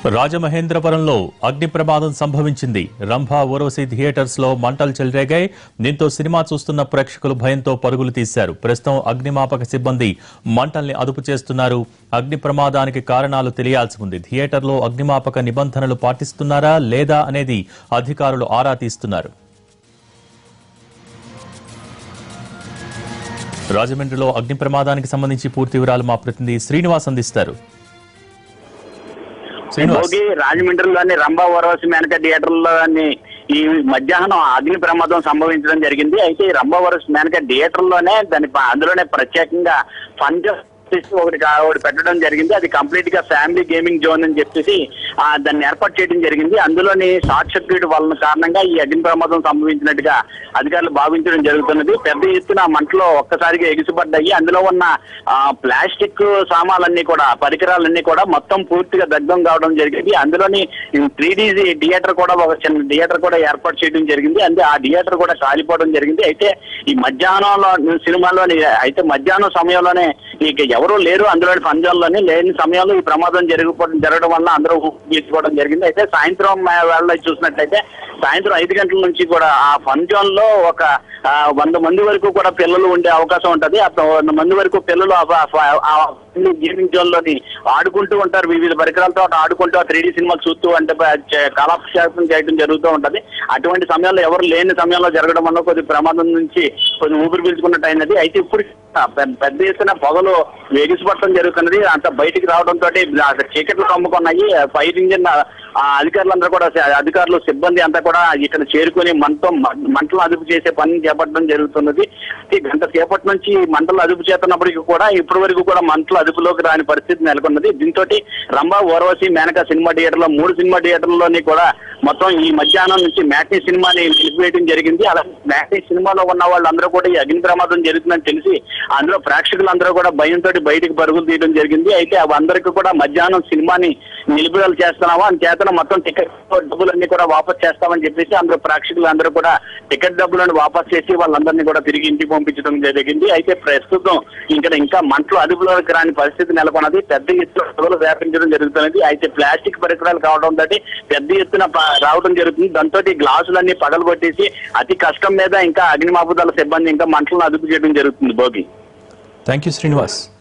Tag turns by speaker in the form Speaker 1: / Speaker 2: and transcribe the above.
Speaker 1: రాజమహేంద్రవరంలో అగ్ని ప్రమాదం సంభవించింది రంభా ఊర్వశి థియేటర్స్ లో మంటలు చెలరేగాయి దీంతో సినిమా చూస్తున్న ప్రేక్షకులు భయంతో పరుగులు తీశారు ప్రస్తుతం అగ్నిమాపక సిబ్బంది మంటల్ని అదుపు చేస్తున్నారు అగ్ని ప్రమాదానికి కారణాలు తెలియాల్సి ఉంది థియేటర్లో అగ్నిమాపక నిబంధనలు పాటిస్తున్నారా లేదా అనేది అధికారులు ఆరా తీస్తున్నారు రాజమండ్రిలో అగ్ని ప్రమాదానికి సంబంధించి పూర్తి వివరాలు మా ప్రతినిధి శ్రీనివాస్ అందిస్తారు శ్రీనివాస్
Speaker 2: భోగి రాజమండ్రిలోని రంభా ఓరవసి మేనక థియేటర్లోని ఈ మధ్యాహ్నం అగ్ని ప్రమాదం సంభవించడం జరిగింది అయితే ఈ రంభా ఓరవసి మేనక థియేటర్లోనే దాని ప- అందులోనే ప్రత్యేకంగా ఫండ్ ఒకటి కా- ఒకటి పెట్టడం జరిగింది అది కంప్లీట్ గా ఫ్యామిలీ గేమింగ్ జోన్ అని చెప్పేసి ఆ, దాన్ని ఏర్పాటు చేయడం జరిగింది అందులోని షార్ట్ సర్క్యూట్ వలన కారణంగా ఈ అగ్ని ప్రమాదం సంభవించినట్టుగా అధికారులు భావించడం జరుగుతున్నది పెద్ద ఎత్తున మంటలో ఒక్కసారిగా ఎగిసిపడ్డాయి అందులో ఉన్న ఆ, ప్లాస్టిక్ సామాన్లన్నీ కూడా పరికరాలన్నీ కూడా మొత్తం పూర్తిగా దగ్ధం కావడం జరిగింది అందులోని త్రీ థియేటర్ కూడా ఒక చిన్న థియేటర్ కూడా ఏర్పాటు చేయడం జరిగింది అంటే ఆ థియేటర్ కూడా కాలిపోవడం జరిగింది అయితే ఈ మధ్యాహ్నంలో సినిమాలోని అయితే మధ్యాహ్నం సమయంలోనే ఇక ఎవరు లేరు అందులోని పంజాల్లోని లేని సమయంలో ఈ ప్రమాదం జరిగిపోవడం జరగడం వల్ల అందరూ తీసుకోవడం జరిగింది అయితే సాయంత్రం వేళ చూసినట్లయితే సాయంత్రం ఐదు గంటల నుంచి కూడా ఆ ఫన్ జోన్ లో ఒక ఆ, వంద మంది వరకు కూడా పిల్లలు ఉండే అవకాశం ఉంటది ఆ వంద మంది వరకు పిల్లలు ఆ- ఆ- ఆ గేమింగ్ జోన్ లోని ఆడుకుంటూ ఉంటారు వివిధ పరికరాలతో ఆడుకుంటూ త్రీ డి సినిమాలు చూస్తూ అంటే ప- చే- కాలక్షేపం చేయడం జరుగుతూ ఉంటది అటువంటి సమయంలో ఎవరు లేని సమయంలో జరగడం వల్ల కొద్ది ప్రమాదం నుంచి కొద్ది ఊపిరి పీల్చుకున్నట్టు అయినది అయితే ఇప్పుడు పె- పెద్ద ఎత్తున పొగలు వేగిసిపడటం జరుగుతున్నది అంత బయటికి రావడంతో చీకట్లు కమ్ముకున్నాయి ఫైర్ ఇంజిన్ ఆ అధికారులందరూ కూడా అధికారులు సిబ్బంది అంతా కూడా ఇక్కడ చేరుకొని మంటతో మంటలు అదుపు చేసే పని చేపట్టడం జరుగుతున్నది ఈ గంట సేపటి నుంచి మంటలు అదుపు చేస్తున్నప్పటికీ కూడా ఇప్పటి వరకు కూడా మంటలు అదుపులోకి రాని పరిస్థితి నెలకొన్నది దీంతో రంభా ఓర్వశి మేనక సినిమా థియేటర్లో మూడు సినిమా థియేటర్లోని కూడా మొత్తం ఈ మధ్యాహ్నం నుంచి మ్యాట్నీ సినిమాని నిలిపివేయడం జరిగింది అలా మ్యాట్నీ సినిమాలో ఉన్న వాళ్ళందరూ కూడా ఈ అగ్ని ప్రమాదం జరుగుతుందని తెలిసి అందులో ప్రేక్షకులందరూ కూడా భయంతో బయటికి పరుగులు తీయడం జరిగింది అయితే అందరికీ కూడా మధ్యాహ్నం సినిమాని నిలుపుదల చేస్తున్నామా అని చేతన మొత్తం టికెట్ డబ్బులన్నీ కూడా వాపస్ చేస్తామని చెప్పేసి అందరూ ప్రేక్షకులు అందరూ కూడా టికెట్ డబ్బులను వాపస్ చేసి వాళ్ళందరినీ కూడా తిరిగి ఇంటికి పంపించడం జరిగింది అయితే ప్రస్తుతం ఇక్కడ ఇంకా మంటలు అదుపులోకి రాని పరిస్థితి నెలకొన్నది పెద్ద ఎత్తున పొగలు వ్యాపించడం జరుగుతున్నది అయితే ప్లాస్టిక్ పరికరాలు కావడం తోటి పెద్ద ఎత్తున ప- రావడం జరుగుతుంది దాంతో గ్లాసులన్నీ పగలగొట్టేసి అతి కష్టం మీద ఇంకా అగ్నిమాపదాల సిబ్బంది ఇంకా మంటలను అదుపు చేయడం జరుగుతుంది భోగి
Speaker 1: థ్యాంక్ యూ శ్రీనివాస్